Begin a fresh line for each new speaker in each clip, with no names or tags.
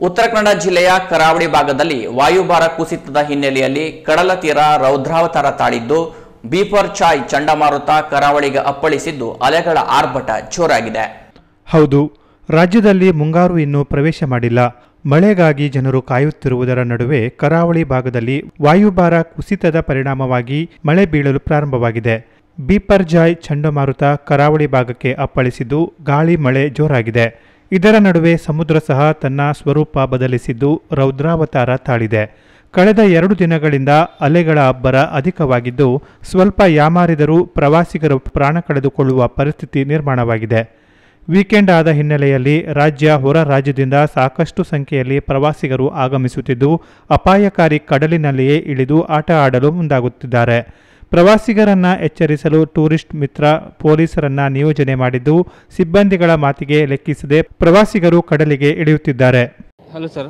ಉತ್ತರ ಕನ್ನಡ ಜಿಲ್ಲೆಯ ಕರಾವಳಿ ಭಾಗದಲ್ಲಿ ವಾಯುಭಾರ ಕುಸಿತದ ಹಿನ್ನೆಲೆಯಲ್ಲಿ ಕಡಲ ತೀರ ರೌದ್ರಾವತಾರ ತಾಳಿದ್ದು ಬೀಪರ್ ಚಾಯ್ ಚಂಡಮಾರುತ ಕರಾವಳಿಗೆ ಅಪ್ಪಳಿಸಿದ್ದು ಅಲೆಗಳ ಆರ್ಭಟ ಜೋರಾಗಿದೆ
ಹೌದು ರಾಜ್ಯದಲ್ಲಿ ಮುಂಗಾರು ಇನ್ನೂ ಪ್ರವೇಶ ಮಾಡಿಲ್ಲ ಮಳೆಗಾಗಿ ಜನರು ಕಾಯುತ್ತಿರುವುದರ ನಡುವೆ ಕರಾವಳಿ ಭಾಗದಲ್ಲಿ ವಾಯುಭಾರ ಕುಸಿತದ ಪರಿಣಾಮವಾಗಿ ಮಳೆ ಬೀಳಲು ಪ್ರಾರಂಭವಾಗಿದೆ ಬೀಪರ್ಜಾಯ್ ಚಂಡಮಾರುತ ಕರಾವಳಿ ಭಾಗಕ್ಕೆ ಅಪ್ಪಳಿಸಿದ್ದು ಗಾಳಿ ಮಳೆ ಜೋರಾಗಿದೆ ಇದರ ನಡುವೆ ಸಮುದ್ರ ಸಹ ತನ್ನ ಸ್ವರೂಪ ಬದಲಿಸಿದ್ದು ರೌದ್ರಾವತಾರ ತಾಳಿದೆ ಕಳೆದ ಎರಡು ದಿನಗಳಿಂದ ಅಲೆಗಳ ಅಬ್ಬರ ಅಧಿಕವಾಗಿದ್ದು ಸ್ವಲ್ಪ ಯಾಮಾರಿದರೂ ಪ್ರವಾಸಿಗರು ಪ್ರಾಣ ಕಳೆದುಕೊಳ್ಳುವ ಪರಿಸ್ಥಿತಿ ನಿರ್ಮಾಣವಾಗಿದೆ ವೀಕೆಂಡ್ ಆದ ಹಿನ್ನೆಲೆಯಲ್ಲಿ ರಾಜ್ಯ ಹೊರ ರಾಜ್ಯದಿಂದ ಸಾಕಷ್ಟು ಸಂಖ್ಯೆಯಲ್ಲಿ ಪ್ರವಾಸಿಗರು ಆಗಮಿಸುತ್ತಿದ್ದು ಅಪಾಯಕಾರಿ ಕಡಲಿನಲ್ಲಿಯೇ ಇಳಿದು ಆಟ ಆಡಲು ಮುಂದಾಗುತ್ತಿದ್ದಾರೆ ಪ್ರವಾಸಿಗರನ್ನ ಎಚ್ಚರಿಸಲು ಟೂರಿಸ್ಟ್ ಮಿತ್ರ ಪೊಲೀಸರನ್ನ ನಿಯೋಜನೆ ಮಾಡಿದ್ದು ಸಿಬ್ಬಂದಿಗಳ ಮಾತಿಗೆ ಲೆಕ್ಕಿಸದೆ ಪ್ರವಾಸಿಗರು ಕಡಲಿಗೆ ಇಳಿಯುತ್ತಿದ್ದಾರೆ
ಹಲೋ ಸರ್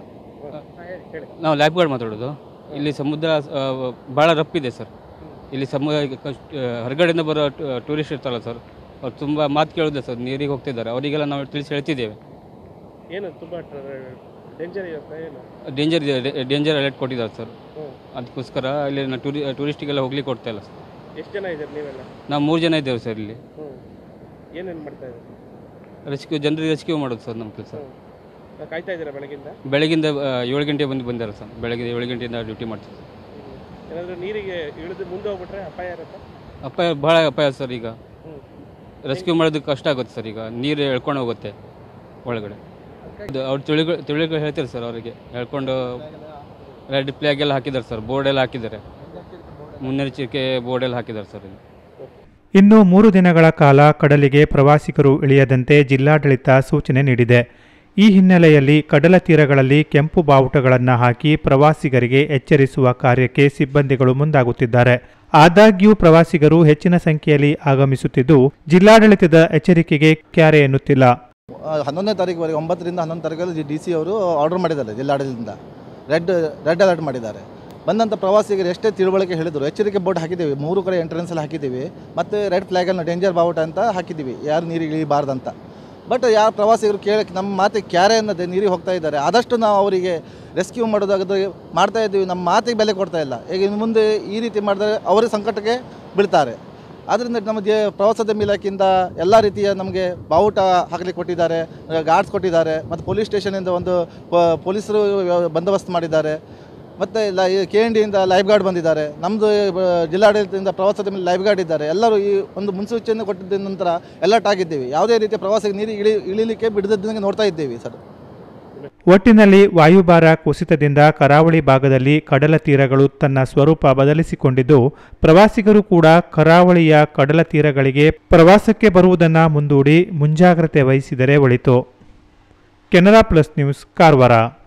ನಾವು ಲ್ಯಾಬ್ ಗಾರ್ಡ್ ಮಾತಾಡೋದು ಇಲ್ಲಿ ಸಮುದ್ರ ಆ, ಭಾಳ ರಫ್ ಇದೆ ಸರ್ ಇಲ್ಲಿ ಸಮುದ್ರ ಕಷ್ಟ- ಆ, ಹೊರಗಡೆಯಿಂದ ಬರೋ ಟು- ಟೂರಿಸ್ಟ್ ಇರ್ತಾರಲ್ಲ ಸರ್ ಅವ್ರು ತುಂಬ ಮಾತು ಕೇಳೋದಿಲ್ಲ ಸರ್ ನೀರಿಗೆ ಹೋಗ್ತಿದ್ದಾರೆ ಅವರಿಗೆಲ್ಲ ನಾವು ತಿಳಿಸಿ ಹೇಳ್ತಿದ್ದೇವೆ
ಏನು ತುಂಬ ಡೇಂಜರ್ ಇರುತ್ತೆ ಏನು
ಡೇಂಜರ್ ಇದೆ ಡೇಂಜರ್ ಅಲರ್ಟ್ ಕೊಟ್ಟಿದ್ದಾರೆ ಸರ್
ಹ್ಞೂ
ಅದಕ್ಕೋಸ್ಕರ ಇಲ್ಲಿ ನಾವು ಟೂರಿ ಟೂರಿಸ್ಟಿಗೆಲ್ಲ ಹೋಗ್ಲಿಕ್ಕೆ ಕೊಡ್ತಾ ಇಲ್ಲ ಸರ್
ಎಷ್ಟು ಜನ ಇದ್ದೀರಿ ನೀವೆಲ್ಲ
ನಾವು ಮೂರು ಜನ ಇದ್ದೇವೆ ಸರ್ ಇಲ್ಲಿ
ಹ್ಞೂ ಏನೇನು ಮಾಡ್ತಾ ಇದ್ದೀರಿ
ರೆಸ್ಕ್ಯೂ ಜನರಿಗೆ ರೆಸ್ಕ್ಯೂ ಮಾಡೋದು ಸರ್ ನಮ್ಮ ಕೆಲಸ
ಹ್ಞೂ ನಾವು ಕಾಯ್ತಾ ಇದ್ದೀರಾ ಬೆಳಗಿಂದ
ಬೆಳಗಿಂದ ಆ, ಏಳು ಗಂಟೆ ಬಂದು ಬಂದಾರೆ ಸರ್ ಬೆಳಗ್ಗೆ ಏಳು ಗಂಟೆಯಿಂದ ಡ್ಯೂಟಿ ಮಾಡ್ತೀವಿ ಸರ್
ಏನಾದರೂ ನೀರಿಗೆ ಇಳಿದು ಮುಂದೆ ಹೋಗ್ಬಿಟ್ರೆ ಅಪಾಯ ಇರುತ್ತೆ
ಅಪಾಯ ಭಾಳ ಅಪಾಯ ಸರ್ ಈಗ
ಹ್ಞೂ
ರೆಸ್ಕ್ಯೂ ಮಾಡೋದಕ್ಕೆ ಕಷ್ಟ ಆಗುತ್ತೆ ಸರ್ ಈಗ ನೀರು ಎಳ್ಕೊಂಡು ಹೋಗುತ್ತೆ ಒಳಗಡೆ ಇದು ಅವ್ರು ತಿಳಿ ತಿಳಿಗಳು ಹೇಳ್ತಾರೆ ಸರ್ ಅವರಿಗೆ ಹೇಳ್ಕೊಂಡು ರೆಡ್ ಫ್ಲ್ಯಾಗ್ ಎಲ್ಲ ಹಾಕಿದ್ದಾರೆ ಸರ್ ಬೋರ್ಡ್ ಎಲ್ಲ ಹಾಕಿದ್ದಾರೆ ಮುನ್ನೆಚ್ಚರಿಕೆ ಬೋರ್ಡ್ ಎಲ್ಲ ಹಾಕಿದ್ದಾರೆ ಸರ್ ಇಲ್ಲಿ
ಇನ್ನು ಮೂರು ದಿನಗಳ ಕಾಲ ಕಡಲಿಗೆ ಪ್ರವಾಸಿಗರು ಇಳಿಯದಂತೆ ಜಿಲ್ಲಾಡಳಿತ ಸೂಚನೆ ನೀಡಿದೆ ಈ ಹಿನ್ನೆಲೆಯಲ್ಲಿ ಕಡಲ ತೀರಗಳಲ್ಲಿ ಕೆಂಪು ಬಾವುಟಗಳನ್ನು ಹಾಕಿ ಪ್ರವಾಸಿಗರಿಗೆ ಎಚ್ಚರಿಸುವ ಕಾರ್ಯಕ್ಕೆ ಸಿಬ್ಬಂದಿಗಳು ಮುಂದಾಗುತ್ತಿದ್ದಾರೆ ಆದಾಗ್ಯೂ ಪ್ರವಾಸಿಗರು ಹೆಚ್ಚಿನ ಸಂಖ್ಯೆಯಲ್ಲಿ ಆಗಮಿಸುತ್ತಿದ್ದು ಜಿಲ್ಲಾಡಳಿತದ ಎಚ್ಚರಿಕೆಗೆ ಕ್ಯಾರೆ ಎನ್ನುತ್ತಿಲ್ಲ
ಆ, ಹನ್ನೊಂದನೇ ತಾರೀಕುವರೆಗೆ ಒಂಬತ್ತರಿಂದ ಹನ್ನೊಂದು ತಾರೀಕಲ್ಲಿ ಡಿ ಸಿ ಅವರು ಆರ್ಡರ್ ಮಾಡಿದ್ದಾರೆ ಜಿಲ್ಲಾಡಳಿತದಿಂದ ರೆಡ್ ರೆಡ್ ಅಲರ್ಟ್ ಮಾಡಿದ್ದಾರೆ ಬಂದಂಥ ಪ್ರವಾಸಿಗರು ಎಷ್ಟೇ ತಿಳುವಳಿಕೆ ಹೇಳಿದರು ಎಚ್ಚರಿಕೆ ಬೋರ್ಡ್ ಹಾಕಿದ್ದೀವಿ ಮೂರು ಕಡೆ ಎಂಟ್ರೆನ್ಸಲ್ಲಿ ಹಾಕಿದ್ದೀವಿ ಮತ್ತು ರೆಡ್ ಫ್ಲ್ಯಾಗನ್ನು ಡೇಂಜರ್ ಬಾವುಟ ಅಂತ ಹಾಕಿದ್ದೀವಿ ಯಾರು ನೀರಿಗೆ ಇಳಿಬಾರ್ದಂತ ಬಟ್ ಯಾರು ಪ್ರವಾಸಿಗರು ಕೇಳಿ ನಮ್ಮ ಮಾತಿಗೆ ಕ್ಯಾರೆ ಅನ್ನೋದೇ ನೀರಿಗೆ ಹೋಗ್ತಾ ಇದ್ದಾರೆ ಆದಷ್ಟು ನಾವು ಅವರಿಗೆ ರೆಸ್ಕ್ಯೂ ಮಾಡೋದಾಗದು ಮಾಡ್ತಾ ಇದ್ದೀವಿ ನಮ್ಮ ಮಾತಿಗೆ ಬೆಲೆ ಕೊಡ್ತಾ ಇಲ್ಲ ಈಗ ಇನ್ನು ಮುಂದೆ ಈ ರೀತಿ ಮಾಡಿದ್ರೆ ಅವರೇ ಸಂಕಟಕ್ಕೆ ಬೀಳ್ತಾರೆ ಆದ್ದರಿಂದ ನಮ್ಮ ಜೆ ಪ್ರವಾಸೋದ್ಯಮ ಇಲಾಖೆಯಿಂದ ಎಲ್ಲ ರೀತಿಯ ನಮಗೆ ಬಾವುಟ ಹಾಕಲಿಕ್ಕೆ ಕೊಟ್ಟಿದ್ದಾರೆ ಗಾರ್ಡ್ಸ್ ಕೊಟ್ಟಿದ್ದಾರೆ ಮತ್ತು ಪೊಲೀಸ್ ಸ್ಟೇಷನಿಂದ ಒಂದು ಪ- ಪೊಲೀಸರು ವ್ಯ- ಬಂದೋಬಸ್ತ್ ಮಾಡಿದ್ದಾರೆ ಮತ್ತು ಲೈ ಕೆ ಎನ್ ಡಿಯಿಂದ ಲೈಫ್ ಗಾರ್ಡ್ ಬಂದಿದ್ದಾರೆ ನಮ್ಮದು ಜಿಲ್ಲಾಡಳಿತದಿಂದ ಪ್ರವಾಸೋದ್ಯಮ ಲೈಫ್ ಗಾರ್ಡ್ ಇದ್ದಾರೆ ಎಲ್ಲರೂ ಈ ಒಂದು ಮುನ್ಸೂಚನೆ ಕೊಟ್ಟಿದ್ದ ನಂತರ ಅಲರ್ಟ್ ಆಗಿದ್ದೀವಿ ಯಾವುದೇ ರೀತಿಯ ಪ್ರವಾಸಿಗೆ ನೀರಿಗೆ ಇಳಿ ಇಳಿಲಿಕ್ಕೆ ಬಿಡದಂಗೆ ನೋಡ್ತಾ ಇದ್ದೀವಿ ಸರ್
ಒಟ್ಟಿನಲ್ಲಿ ವಾಯುಭಾರ ಕುಸಿತದಿಂದ ಕರಾವಳಿ ಭಾಗದಲ್ಲಿ ಕಡಲ ತೀರಗಳು ತನ್ನ ಸ್ವರೂಪ ಬದಲಿಸಿಕೊಂಡಿದ್ದು ಪ್ರವಾಸಿಗರು ಕೂಡ ಕರಾವಳಿಯ ಕಡಲ ತೀರಗಳಿಗೆ ಪ್ರವಾಸಕ್ಕೆ ಬರುವುದನ್ನು ಮುಂದೂಡಿ ಮುಂಜಾಗ್ರತೆ ವಹಿಸಿದರೆ ಒಳಿತು ಕೆನರಾ ಪ್ಲಸ್ ನ್ಯೂಸ್ ಕಾರವಾರ